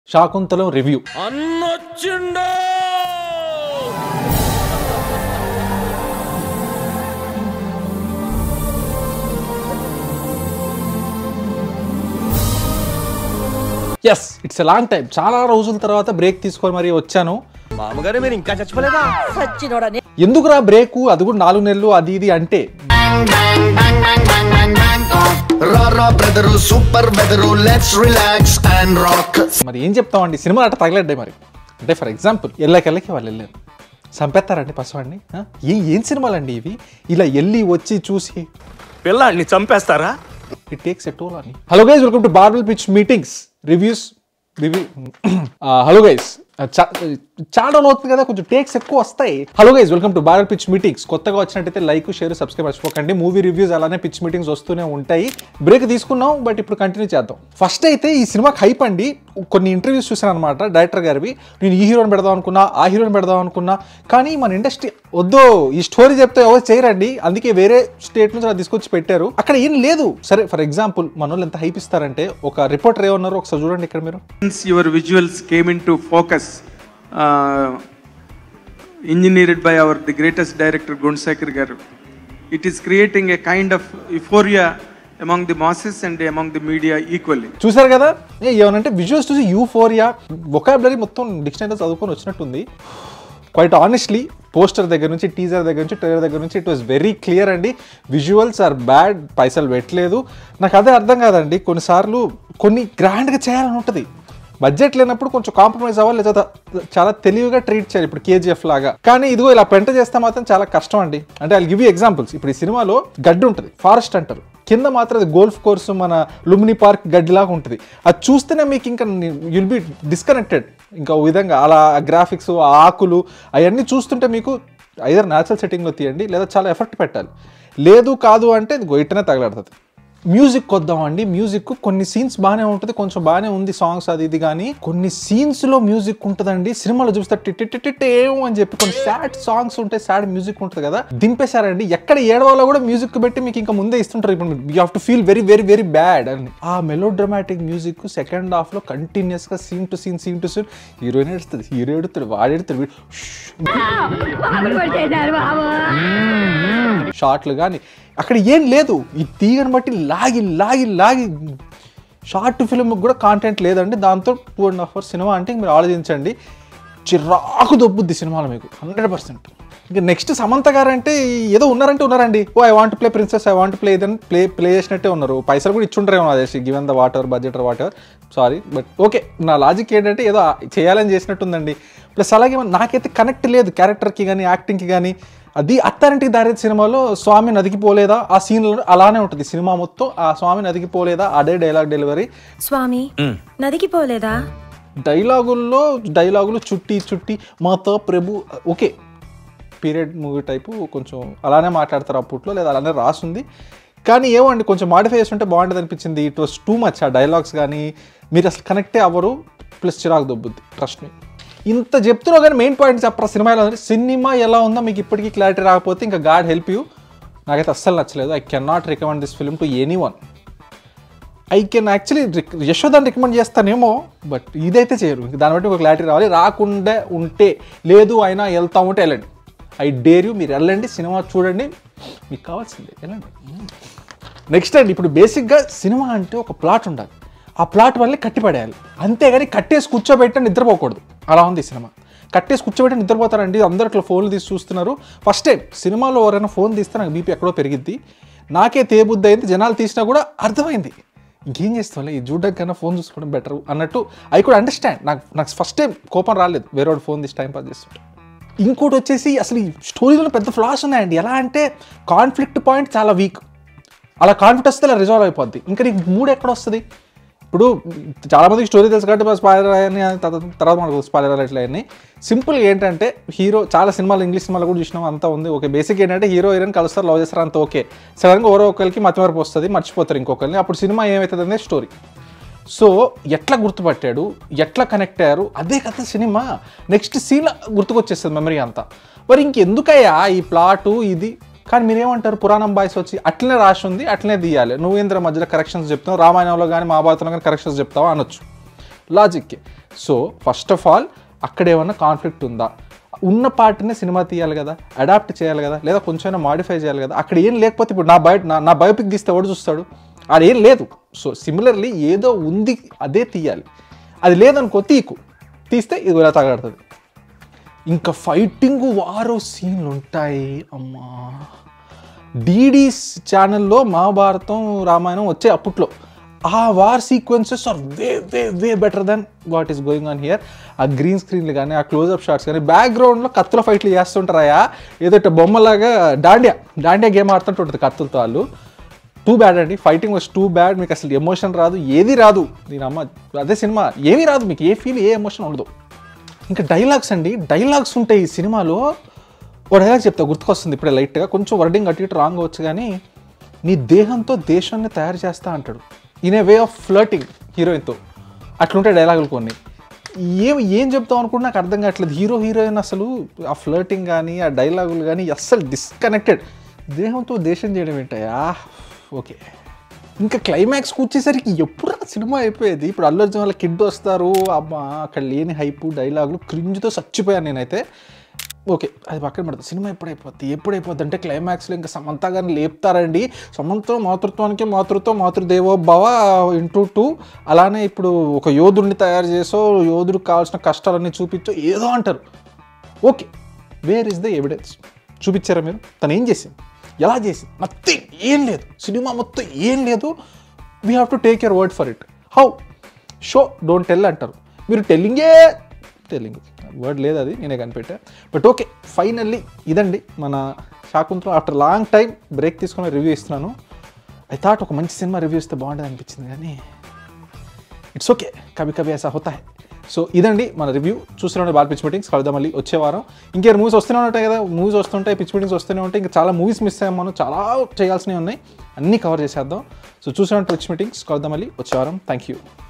Shaakuntalam review అన్నొచ్చిండో yes it's a long time చాలా రోజుల తర్వాత బ్రేక్ తీసుకొని మరి వచ్చాను మామగారు మీరు ఇంకా చచ్చిపోలేదా సచ్చినోడని ఎందుకురా బ్రేకు అది కూడా నాలుగు నెలలు అది ఇది అంటే రారా brother super weather let's relax and rock మరి ఏం చెప్తామండి సినిమా అట్ట తగలడ్డాయి మరి అంటే ఫర్ ఎగ్జాంపుల్ ఎల్లకెళ్ళకి వాళ్ళు వెళ్ళారు చంపేస్తారండి పశువాడిని ఆ? ఏ ఏం సినిమాలండి ఇవి ఇలా వెళ్ళి వచ్చి చూసి పిల్లాడిని చంపేస్తారా ఇట్ టేక్స్ ఎ టోల్ అని హలో గైస్ వెల్కమ్ టు బార్బల్ pitch meetings reviews review hello guys చాలా రోజులు అవుతుంది కదా కొంచెం టేక్స్ ఎక్కువ వస్తాయి హలో గైస్ వెల్కమ్ టు బార్బల్ పిచ్ మీటింగ్స్ కొత్తగా వచ్చినట్టయితే లైక్ షేర్ సబ్స్క్రైబ్ మర్చిపోకండి మూవీ రివ్యూస్ అలానే పిచ్ మీటింగ్స్ వస్తూనే ఉంటాయి బ్రేక్ తీసుకున్నాం బట్ ఇప్పుడు కంటిన్యూ చేద్దాం ఫస్ట్ అయితే ఈ సినిమాకి హైప్ అండి కొన్ని ఇంటర్వ్యూస్ చూసాను అనమాట డైరెక్టర్ గారివి నేను ఈ హీరోని పెడదాం అనుకున్నా ఆ హీరోని పెడదాం అనుకున్నా కానీ మన ఇండస్ట్రీ వద్దు ఈ స్టోరీ చెప్తే ఎవరు చేయరండి అందుకే వేరే స్టేట్ నుంచి అలా తీసుకొచ్చి పెట్టారు అక్కడ ఏం లేదు సరే ఫర్ ఎగ్జాంపుల్ మన వాళ్ళు ఎంత హైప్ ఇస్తారంటే ఒక రిపోర్టర్ ఏమన్నారు ఒకసారి చూడండి ఇక్కడ మీరు Since your visuals came into focus, uh, engineered by our the greatest director Gunsaker Garu, it is creating a kind of euphoria among the masses and among the media equally. చూసారు కదా ఏ ఏమనంటే visuals చూసి euphoria vocabulary మొత్తం dictionary చదువుకొని వచ్చినట్టుంది quite honestly poster దగ్గర నుంచి teaser దగ్గర నుంచి ట్రైలర్ దగ్గర నుంచి ఇట్ వాస్ వెరీ క్లియర్ అండి విజువల్స్ ఆర్ బ్యాడ్ పైసలు పెట్టలేదు నాకు అదే అర్థం కాదండి కొన్నిసార్లు కొన్ని గ్రాండ్గా చేయాలని ఉంటుంది బడ్జెట్ లేనప్పుడు కొంచెం కాంప్రమైజ్ అవ్వాలి లేదా చాలా తెలివిగా ట్రీట్ చేయాలి ఇప్పుడు కేజీఎఫ్ లాగా కానీ ఇదిగో ఇలా పెంట చేస్తే మాత్రం చాలా కష్టం అండి అంటే ఐ గివ్ ఎగ్జాంపుల్స్ ఇప్పుడు ఈ సినిమాలో గడ్డి ఉంటుంది ఫారెస్ట్ అంటారు కింద మాత్రం అది గోల్ఫ్ కోర్సు మన లుమిని పార్క్ గడ్డిలాగా ఉంటుంది అది చూస్తేనే మీకు ఇంకా యుల్ బి డిస్కనెక్టెడ్ ఇంకా ఓ విధంగా అలా గ్రాఫిక్స్ ఆకులు అవన్నీ చూస్తుంటే మీకు ఐదర్ న్యాచురల్ సెట్టింగ్లో తీయండి లేదా చాలా ఎఫర్ట్ పెట్టాలి లేదు కాదు అంటే ఇది గొయ్యటనే తగలాడుతుంది మ్యూజిక్ వద్దాం అండి మ్యూజిక్ కొన్ని సీన్స్ బాగానే ఉంటుంది కొంచెం బాగానే ఉంది సాంగ్స్ అది ఇది కానీ కొన్ని సీన్స్ లో మ్యూజిక్ ఉంటుందండి సినిమాలో చూస్తే టిటిటిటిటేం అని చెప్పి కొన్ని సాడ్ సాంగ్స్ ఉంటాయి సాడ్ మ్యూజిక్ ఉంటుంది కదా దింపేశారండి ఎక్కడ ఏడవాలో కూడా మ్యూజిక్ పెట్టి మీకు ఇంకా ముందే ఇస్తుంటారు ఇప్పుడు you have to feel very very very bad అని ఆ melodramatic music second half లో కంటిన్యూస్ గా scene to scene scene to scene heroine ఎడుతుంది హీరో ఎడుతాడు వాడు ఎడుతాడు వీడు షార్ట్లు కానీ అక్కడ ఏం లేదు ఈ తీగని బట్టి లాగి లాగి లాగి షార్ట్ ఫిల్మ్ కూడా కాంటెంట్ లేదండి దాంతో two and half hours cinema అంటే మీరు ఆలోచించండి చిరాకు దొబ్బుద్ది సినిమాలో మీకు హండ్రెడ్ పర్సెంట్ ఇంకా నెక్స్ట్ సమంత గారు అంటే ఏదో ఉన్నారంటే ఉన్నారండి oh I want play princess I want play ఇదని ప్లే ప్లే చేసినట్టే ఉన్నారు పైసలు కూడా ఇచ్చుంటారేమో అదే given the water budget water sorry but okay నా లాజిక్ ఏంటంటే ఏదో చేయాలని చేసినట్టుందండి ప్లస్ అలాగే నాకైతే కనెక్ట్ లేదు క్యారెక్టర్కి కానీ యాక్టింగ్కి కానీ అది అత్తారింటికి దారి సినిమాలో స్వామి నదికి పోలేదా ఆ సీన్లో అలానే ఉంటుంది సినిమా మొత్తం ఆ స్వామి నదికి పోలేదా అదే డైలాగ్ డెలివరీ స్వామి నదికి పోలేదా డైలాగుల్లో డైలాగులు చుట్టి చుట్టి మాతో ప్రభు ఓకే పీరియడ్ మూవీ టైపు కొంచెం అలానే మాట్లాడతారు అప్పట్లో లేదా అలానే రాసుంది కానీ ఏమండి కొంచెం మాడిఫై చేస్తుంటే బాగుంటుంది అనిపించింది ఇట్ వాస్ టూ మచ్ ఆ డైలాగ్స్ కానీ మీరు అసలు కనెక్టే అవ్వరు ప్లస్ చిరాకు దొబ్బుద్ది ట్రస్ట్ మీ ఇంత చెప్తున్నా కానీ మెయిన్ పాయింట్ చెప్పరా సినిమా ఎలా ఉంది సినిమా ఎలా ఉందో మీకు ఇప్పటికీ క్లారిటీ రాకపోతే ఇంకా గాడ్ హెల్ప్ యూ నాకైతే అస్సలు నచ్చలేదు I can not recommend this film to anyone I can actually యశోదాన్ని రికమెండ్ చేస్తానేమో బట్ ఇదైతే చేయరు ఇంక దాన్ని బట్టి ఒక క్లారిటీ రావాలి రాకుండా ఉంటే లేదు అయినా వెళ్తా ఉంటే వెళ్ళండి ఐ డేర్ యూ మీరు వెళ్ళండి సినిమా చూడండి మీకు కావాల్సిందే వెళ్ళండి నెక్స్ట్ అండి ఇప్పుడు బేసిక్గా సినిమా అంటే ఒక ప్లాట్ ఉండాలి ఆ ప్లాట్ వల్లే కట్టిపడేయాలి అంతేగాని కట్టేసి కూర్చోబెట్టి నిద్రపోకూడదు అలా ఉంది ఈ సినిమా కట్టేసి కూర్చోబెట్టి నిద్రపోతారండి అందరు ఇట్లా ఫోన్లు తీసి చూస్తున్నారు ఫస్ట్ టైం సినిమాలో ఎవరైనా ఫోన్ తీస్తే నాకు బీపీ ఎక్కడో పెరిగిద్ది నాకే తేబుద్ది అయింది జనాలు తీసినా కూడా అర్థమైంది ఇంకేం చేస్తాంలే ఈ చూడడానికి కన్నా ఫోన్ చూసుకోవడం బెటర్ అన్నట్టు ఐ కూడా అండర్స్టాండ్ నాకు నాకు ఫస్ట్ టైం కోపం రాలేదు వేరే వాడు ఫోన్ తీసి టైం పాస్ చేస్తుంటే ఇంకోటి వచ్చేసి అసలు ఈ స్టోరీలో పెద్ద ఫ్లాస్ ఉన్నాయండి ఎలా అంటే కాన్ఫ్లిక్ట్ పాయింట్ చాలా వీక్ అలా కాన్ఫ్లిక్ట్ వస్తే అలా రిజాల్వ్ అయిపోద్ది ఇంకా నీకు మూడు ఎక్కడ వస్తుంది ఇప్పుడు చాలా మందికి స్టోరీ తెలుసు కాబట్టి స్పాయిలర్ అని తర్వాత తర్వాత మనకు స్పాయిలర్ ఇట్లా అన్ని సింపుల్ ఏంటంటే హీరో చాలా సినిమాలు ఇంగ్లీష్ సినిమాలు కూడా చూసినాం అంతా ఉంది ఓకే బేసిక్ ఏంటంటే హీరో హీరోయిన్ కలుస్తారు లవ్ చేస్తారు అంత ఓకే సడన్గా ఎవరో ఒకరికి మతిమరపు వస్తుంది మర్చిపోతారు ఇంకొకరిని అప్పుడు సినిమా ఏమవుతుంది అనేది స్టోరీ సో ఎట్లా గుర్తుపట్టాడు ఎట్లా కనెక్ట్ అయ్యారు అదే కథ సినిమా నెక్స్ట్ సీన్ గుర్తుకొచ్చేస్తుంది మెమరీ అంతా మరి ఇంకెందుకయ్యా ఈ ప్లాటు ఇది కానీ మీరేమంటారు పురాణం బాయ్స్ వచ్చి అట్లనే రాసి ఉంది అట్లనే తీయాలి నువ్వేంద్ర మధ్యలో కరెక్షన్స్ చెప్తావు రామాయణంలో కానీ మహాభారతంలో కానీ కరెక్షన్స్ చెప్తావా అనొచ్చు లాజిక్కి సో ఫస్ట్ ఆఫ్ ఆల్ అక్కడ ఏమన్నా కాన్ఫ్లిక్ట్ ఉందా ఉన్న పార్ట్నే సినిమా తీయాలి కదా అడాప్ట్ చేయాలి కదా లేదా కొంచెం మాడిఫై చేయాలి కదా అక్కడ ఏం లేకపోతే ఇప్పుడు నా బయట నా నా బయోపిక్ తీస్తే ఎవడు చూస్తాడు అది ఏం లేదు సో సిమిలర్లీ ఏదో ఉంది అదే తీయాలి అది లేదనుకో తీకు తీస్తే ఇది ఇలా తగడుతుంది ఇంకా ఫైటింగ్ వారో సీన్లు ఉంటాయి అమ్మా డీడీస్ ఛానల్లో మహాభారతం రామాయణం వచ్చే అప్పట్లో ఆ war sequences are way way way better than what is going on here ఆ గ్రీన్ స్క్రీన్లు కానీ ఆ క్లోజ్అప్ షాట్స్ కానీ బ్యాక్గ్రౌండ్లో కత్తుల ఫైట్లు చేస్తుంటారా ఏదో ఇట్ట బొమ్మలాగా డాండియా డాండియా గేమ్ ఆడుతుంటుంటుంది కత్తులతో వాళ్ళు టూ బ్యాడ్ అండి ఫైటింగ్ వాజ్ టూ బ్యాడ్ మీకు అసలు ఎమోషన్ రాదు ఏది రాదు దీని అమ్మ అదే సినిమా ఏమీ రాదు మీకు ఏ ఫీల్ ఏ ఎమోషన్ ఉండదు ఇంకా డైలాగ్స్ అండి డైలాగ్స్ ఉంటాయి ఈ సినిమాలో ఓ డైలాగ్ చెప్తా గుర్తుకొస్తుంది ఇప్పుడే లైట్గా కొంచెం వర్డింగ్ అటు ఇటు రాంగ్ అవచ్చు కానీ నీ దేహంతో దేశాన్ని తయారు చేస్తా అంటాడు in a way of flirting హీరోయిన్తో అట్లుంటాయి డైలాగులు కొన్ని ఏం ఏం చెప్తాం అనుకుంటే నాకు అర్థం కావట్లేదు హీరో హీరోయిన్ అసలు ఆ ఫ్లర్టింగ్ కానీ ఆ డైలాగులు కానీ అస్సలు డిస్కనెక్టెడ్ దేహంతో దేశం చేయడం ఏంటయా ఓకే ఇంకా క్లైమాక్స్కి వచ్చేసరికి ఎప్పుడు ఆ సినిమా అయిపోయేది ఇప్పుడు అల్లు అర్జున్ వాళ్ళ కిడ్ వస్తారు అమ్మా అక్కడ లేని హైపు డైలాగులు క్రింజ్తో చచ్చిపోయాను నేనైతే ఓకే అది పక్కన పెడతా సినిమా ఎప్పుడు అయిపోద్ది ఎప్పుడు అయిపోద్ది అంటే క్లైమాక్స్లో ఇంకా సమంత గారిని లేపుతారండి సమంత మాతృత్వానికి మాతృత్వం మాతృదేవోభవ ఇంటూ టూ అలానే ఇప్పుడు ఒక యోధుడిని తయారు చేసో యోధుడికి కావాల్సిన కష్టాలన్నీ చూపించో ఏదో అంటారు okay where is the evidence చూపించారా మీరు తను ఏం చేసింది ఎలా చేసింది నథింగ్ ఏం లేదు సినిమా మొత్తం ఏం లేదు we have to take your word for it how show don't tell అంటారు మీరు టెల్లింగే టెల్లింగ్ వర్డ్ లేదు అది నేనే కనిపెట్టా బట్ ఓకే ఫైనల్లీ ఇదండి మన Shaakuntalam after long time break తీసుకుని రివ్యూ ఇస్తున్నాను ఐ థాట్ ఒక మంచి సినిమా రివ్యూ ఇస్తే బాగుంటుంది అనిపించింది కానీ ఇట్స్ ఓకే కవి కవి ఐసా హోతా హై సో ఇదండి మన రివ్యూ చూస్తూనే బాగా పిచ్ మీటింగ్స్ కలుద్దాం మళ్ళీ వచ్చే వారం ఇంకేం మూవీస్ వస్తూనే ఉంటాయి కదా మూవీస్ వస్తుంటాయి పిచ్ మీటింగ్స్ వస్తూనే ఉంటాయి ఇంకా చాలా మూవీస్ మిస్ అయ్యాం మనం చాలా చేయాల్సినవి ఉన్నాయి అన్నీ కవర్ చేసేద్దాం సో చూసినట్టు పిచ్ మీటింగ్స్ కలుద్దాం మళ్ళీ వచ్చే వారం థ్యాంక్ యూ